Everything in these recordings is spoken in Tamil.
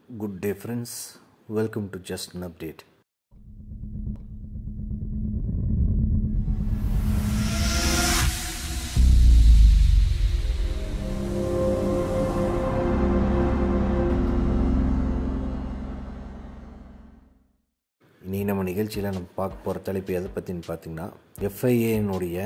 Good day, friends. Welcome to Just an Update. இன்றைக்கி நம்ம நிகழ்ச்சியில் நம்ம பார்க்க போகிற தலைப்பு எதை பற்றின்னு பார்த்தீங்கன்னா எஃப்ஐஏனுடைய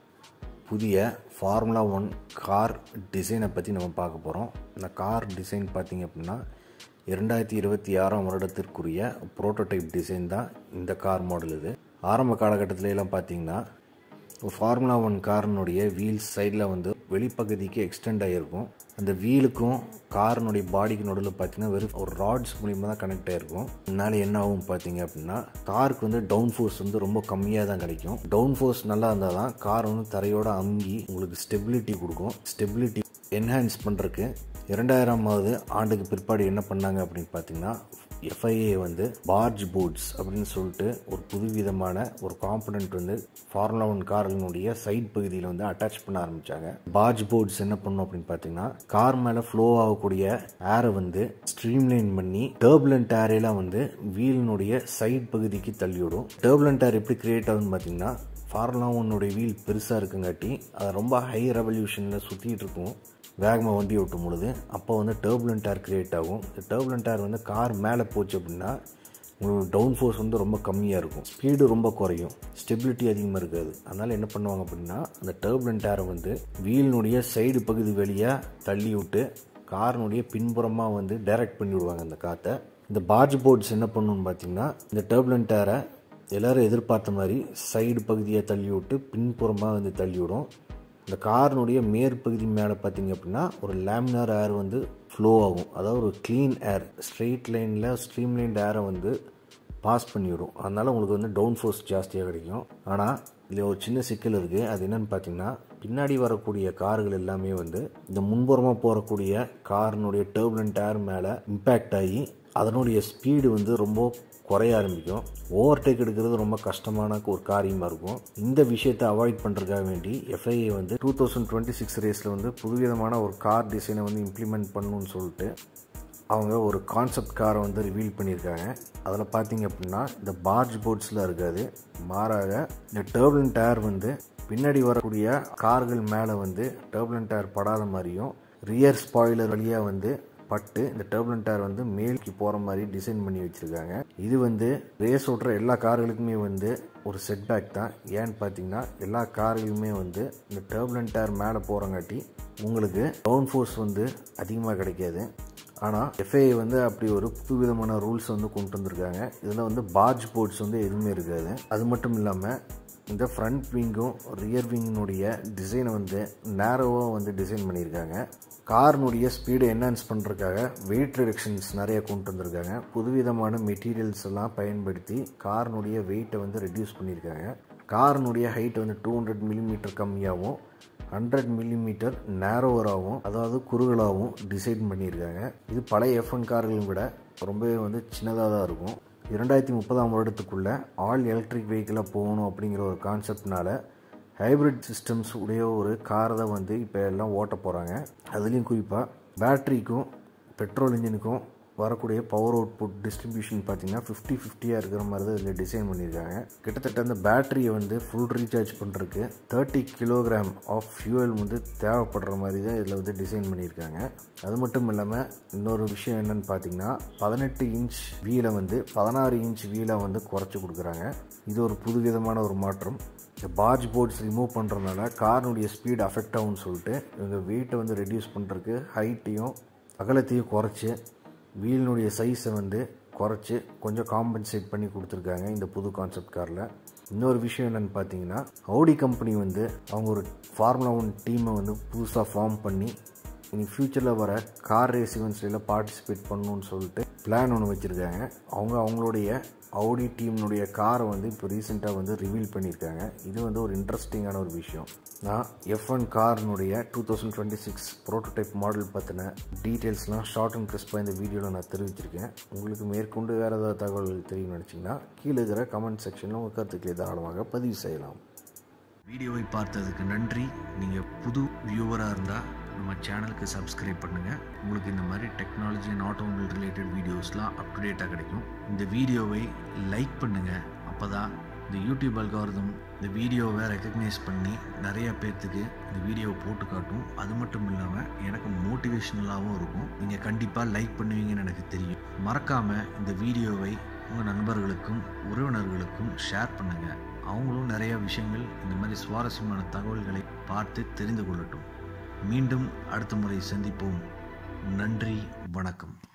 புதிய ஃபார்முலா ஒன் கார் டிசைனை பற்றி நம்ம பார்க்க போகிறோம் இந்த கார் டிசைன் பார்த்திங்க அப்படின்னா இரண்டாயிரத்தி இருபத்தி ஆறாம் வருடத்திற்குரிய ப்ரோட்டோடைப் டிசைன் தான் இந்த கார் மாடல் இது ஆரம்ப காலகட்டத்தில எல்லாம் பார்த்தீங்கன்னா ஒரு ஃபார்முலா ஒன் காரினுடைய வீல்ஸ் சைடில் வந்து வெளிப்பகுதிக்கு எக்ஸ்டெண்ட் ஆகிருக்கும் அந்த வீலுக்கும் காரினுடைய பாடிக்கு நடுவில் பார்த்தீங்கன்னா வெறும் ஒரு ராட்ஸ் மூலியமாக தான் கனெக்ட் ஆகிருக்கும் இதனால என்ன ஆகும் பார்த்தீங்க அப்படின்னா காருக்கு வந்து டவுன் ஃபோர்ஸ் வந்து ரொம்ப கம்மியாக தான் கிடைக்கும் டவுன் ஃபோர்ஸ் நல்லா இருந்தால் தான் கார் வந்து தரையோட அமுங்கி உங்களுக்கு ஸ்டெபிலிட்டி கொடுக்கும் ஸ்டெபிலிட்டி என்ஹான்ஸ் பண்ணுறதுக்கு இரண்டாயிரமாவது ஆண்டுக்கு பிற்பாடு என்ன பண்ணாங்க அப்படின்னு பார்த்தீங்கன்னா எஃப்ஐஏ வந்து பார்ஜ் போர்ட்ஸ் அப்படின்னு சொல்லிட்டு ஒரு புதுவிதமான ஒரு காம்பனண்ட் வந்து ஃபார்முலா ஒன் கார்களினுடைய சைட் பகுதியில் வந்து அட்டாச் பண்ண ஆரம்பிச்சாங்க பார்ஜ் போர்ட்ஸ் என்ன பண்ணும் அப்படின்னு பார்த்தீங்கன்னா கார் மேலே ஃப்ளோ ஆகக்கூடிய ஏரை வந்து ஸ்ட்ரீம்லைன் பண்ணி டர்புலண்ட் ஏரையெல்லாம் வந்து வீலினுடைய சைட் பகுதிக்கு தள்ளிவிடும் டர்புலண்ட் ஏர் எப்படி கிரியேட் ஆகுதுன்னு பார்த்தீங்கன்னா ஃபார்முலா ஒன்னுடைய வீல் பெருசாக இருக்குங்காட்டி அது ரொம்ப ஹை ரெவல்யூஷனில் சுற்றிட்டு இருக்கும் வேகமாக வண்டி ஓட்டும் பொழுது அப்போ வந்து டர்புலண்ட் ஏர் கிரியேட் ஆகும் இந்த டர்புலண்ட் ஏர் வந்து கார் மேலே போச்சு அப்படின்னா உங்களுக்கு டவுன் ஃபோர்ஸ் வந்து ரொம்ப கம்மியாக இருக்கும் ஸ்பீடு ரொம்ப குறையும் ஸ்டெபிலிட்டி அதிகமாக இருக்காது அதனால் என்ன பண்ணுவாங்க அப்படின்னா அந்த டர்புலண்ட் ஏரை வந்து வீலினுடைய சைடு பகுதி வழியாக தள்ளி விட்டு காரினுடைய பின்புறமாக வந்து டைரக்ட் பண்ணி விடுவாங்க அந்த காற்றை இந்த பார்ஜ் போர்ட்ஸ் என்ன பண்ணணும்னு பார்த்தீங்கன்னா இந்த டர்புலண்ட் ஏரை எல்லோரும் எதிர்பார்த்த மாதிரி சைடு பகுதியை தள்ளி விட்டு பின்புறமாக வந்து தள்ளி விடும் இந்த காரினுடைய மேற்பகுதி மேலே பார்த்தீங்க அப்படின்னா ஒரு லேமினார் ஏர் வந்து ஃப்ளோ ஆகும் அதாவது ஒரு க்ளீன் ஏர் ஸ்ட்ரெயிட் லைனில் ஸ்ட்ரீம் லைன் ஏரை வந்து பாஸ் பண்ணிவிடும் அதனால் உங்களுக்கு வந்து டவுன் ஃபோர்ஸ் ஜாஸ்தியாக கிடைக்கும் ஆனால் இதில் ஒரு சின்ன சிக்கல் இருக்குது அது என்னென்னு பார்த்தீங்கன்னா பின்னாடி வரக்கூடிய கார்கள் எல்லாமே வந்து இந்த முன்புறமாக போகக்கூடிய காரினுடைய டர்புலண்ட் ஏர் மேலே இம்பேக்ட் ஆகி அதனுடைய ஸ்பீடு வந்து ரொம்ப குறைய ஆரம்பிக்கும் ஓவர்டேக் எடுக்கிறது ரொம்ப கஷ்டமான ஒரு காரியமாக இருக்கும் இந்த விஷயத்தை அவாய்ட் பண்ணுறதுக்காக வேண்டி எஃப்ஐஏ வந்து டூ தௌசண்ட் டுவெண்ட்டி சிக்ஸ் ரேஸில் வந்து புதுவிதமான ஒரு கார் டிசைனை வந்து இம்ப்ளிமெண்ட் பண்ணணும்னு சொல்லிட்டு அவங்க ஒரு கான்செப்ட் காரை வந்து ரிவீல் பண்ணியிருக்காங்க அதில் பார்த்தீங்க அப்படின்னா இந்த பார்ஜ் போர்ட்ஸில் இருக்காது மாறாக இந்த டர்புலன் டயர் வந்து பின்னாடி வரக்கூடிய கார்கள் மேலே வந்து டர்புலன் டயர் படாத மாதிரியும் ரியர் ஸ்பாயிலர் வழியாக வந்து பட்டு இந்த டர்புலன் டயர் வந்து மேலுக்கு போகிற மாதிரி டிசைன் பண்ணி வச்சுருக்காங்க இது வந்து ரேஸ் ஓட்டுற எல்லா கார்களுக்குமே வந்து ஒரு செட்பேக் தான் ஏன்னு பார்த்தீங்கன்னா எல்லா கார்களுமே வந்து இந்த டர்புலன் டயர் மேலே போகிறங்காட்டி உங்களுக்கு டவுன் ஃபோர்ஸ் வந்து அதிகமாக கிடைக்காது ஆனால் எஃப்ஐஏ வந்து அப்படி ஒரு புதுவிதமான ரூல்ஸ் வந்து கொண்டு வந்திருக்காங்க இதில் வந்து பார்ஜ் போர்ட்ஸ் வந்து எதுவுமே இருக்காது அது மட்டும் இல்லாமல் இந்த ஃப்ரண்ட் விங்கும் ரியர் விங்கினுடைய டிசைனை வந்து நேரோவாக வந்து டிசைன் பண்ணியிருக்காங்க காரினுடைய ஸ்பீடை என்ஹான்ஸ் பண்ணுறதுக்காக வெயிட் ரிடக்ஷன்ஸ் நிறைய கொண்டு வந்திருக்காங்க புதுவிதமான மெட்டீரியல்ஸ் எல்லாம் பயன்படுத்தி காரினுடைய வெயிட்டை வந்து ரெடியூஸ் பண்ணியிருக்காங்க காரினுடைய ஹைட் வந்து டூ ஹண்ட்ரட் மில்லிமீட்டர் கம்மியாகவும் ஹண்ட்ரட் மில்லிமீட்டர் நேரோவராகவும் அதாவது குறுகலாகவும் டிசைன் பண்ணியிருக்காங்க இது பழைய எஃப்என் கார்களும் விட ரொம்பவே வந்து சின்னதாக தான் இருக்கும் இரண்டாயிரத்தி முப்பதாம் வருடத்துக்குள்ளே ஆல் எலக்ட்ரிக் வெஹிக்கிளாக போகணும் அப்படிங்கிற ஒரு கான்செப்ட்னால ஹைப்ரிட் சிஸ்டம்ஸ் உடைய ஒரு காரை தான் வந்து இப்போ எல்லாம் ஓட்ட போகிறாங்க அதுலேயும் குறிப்பாக பேட்ரிக்கும் பெட்ரோல் இன்ஜினுக்கும் வரக்கூடிய பவர் அவுட்புட் டிஸ்ட்ரிபியூஷன் பார்த்தீங்கன்னா ஃபிஃப்டி ஃபிஃப்டியாக இருக்கிற மாதிரி தான் இதில் டிசைன் பண்ணியிருக்காங்க கிட்டத்தட்ட அந்த பேட்டரியை வந்து ஃபுல் ரீசார்ஜ் பண்ணுறதுக்கு தேர்ட்டி கிலோகிராம் ஆஃப் ஃபியூவல் வந்து தேவைப்படுற மாதிரி தான் இதில் வந்து டிசைன் பண்ணியிருக்காங்க அது மட்டும் இல்லாமல் இன்னொரு விஷயம் என்னென்னு பார்த்தீங்கன்னா பதினெட்டு இன்ச் வீலை வந்து பதினாறு இன்ச் வீலை வந்து குறைச்சி கொடுக்குறாங்க இது ஒரு புதுவிதமான ஒரு மாற்றம் இந்த பார்ஜ் போர்ட்ஸ் ரிமூவ் பண்ணுறதுனால காரினுடைய ஸ்பீட் அஃபெக்ட் ஆகும்னு சொல்லிட்டு இவங்க வெயிட்டை வந்து ரெடியூஸ் பண்ணுறதுக்கு ஹைட்டையும் அகலத்தையும் குறைச்சி வீலினுடைய சைஸை வந்து குறைச்சி கொஞ்சம் காம்பன்சேட் பண்ணி கொடுத்துருக்காங்க இந்த புது கான்செப்ட் காரில் இன்னொரு விஷயம் என்னென்னு பார்த்தீங்கன்னா அவுடி கம்பெனி வந்து அவங்க ஒரு ஃபார்முலா ஒன் டீமை வந்து புதுசாக ஃபார்ம் பண்ணி இனி ஃப்யூச்சரில் வர கார் ரேஸ் இவெண்ட்ஸ்லாம் பார்ட்டிசிபேட் பண்ணணும்னு சொல்லிட்டு பிளான் ஒன்று வச்சுருக்காங்க அவங்க அவங்களுடைய அவுடி டீம்னுடைய காரை வந்து இப்போ ரீசெண்டாக வந்து ரிவீல் பண்ணியிருக்காங்க இது வந்து ஒரு இன்ட்ரெஸ்டிங்கான ஒரு விஷயம் நான் எஃப் ஒன் கார்னுடைய two thousand twenty six prototype model பற்றின டீட்டெயில்ஸ்லாம் ஷார்ட் அண்ட் கிறிஸ்பாக இந்த வீடியோவில் நான் தெரிவிச்சிருக்கேன் உங்களுக்கு மேற்கொண்டு வேறு ஏதாவது தகவல்கள் தெரியும் நினச்சிங்கன்னா கீழே இருக்கிற கமெண்ட் செக்ஷனில் உங்கள் கருத்துக்களை தாராளமாக பதிவு செய்யலாம் வீடியோவை பார்த்ததுக்கு நன்றி நீங்கள் புது வியூவராக இருந்தால் நம்ம சேனலுக்கு சப்ஸ்கிரைப் பண்ணுங்கள் உங்களுக்கு இந்த மாதிரி டெக்னாலஜி அண்ட் ஆட்டோமொபைல் ரிலேட்டட் வீடியோஸ்லாம் அப் டு டேட்டாக கிடைக்கும் இந்த வீடியோவை லைக் பண்ணுங்கள் அப்போ தான் இந்த யூடியூப் அல்காரதம் இந்த வீடியோவை ரெக்கக்னைஸ் பண்ணி நிறைய பேர்த்துக்கு இந்த வீடியோவை போட்டு காட்டும் அது மட்டும் இல்லாமல் எனக்கு மோட்டிவேஷ்னலாகவும் இருக்கும் நீங்கள் கண்டிப்பாக லைக் பண்ணுவீங்கன்னு எனக்கு தெரியும் மறக்காமல் இந்த வீடியோவை உங்கள் நண்பர்களுக்கும் உறவினர்களுக்கும் ஷேர் பண்ணுங்கள் அவங்களும் நிறைய விஷயங்கள் இந்த மாதிரி சுவாரஸ்யமான தகவல்களை பார்த்து தெரிந்து கொள்ளட்டும் மீண்டும் அடுத்த முறை சந்திப்போம் நன்றி வணக்கம்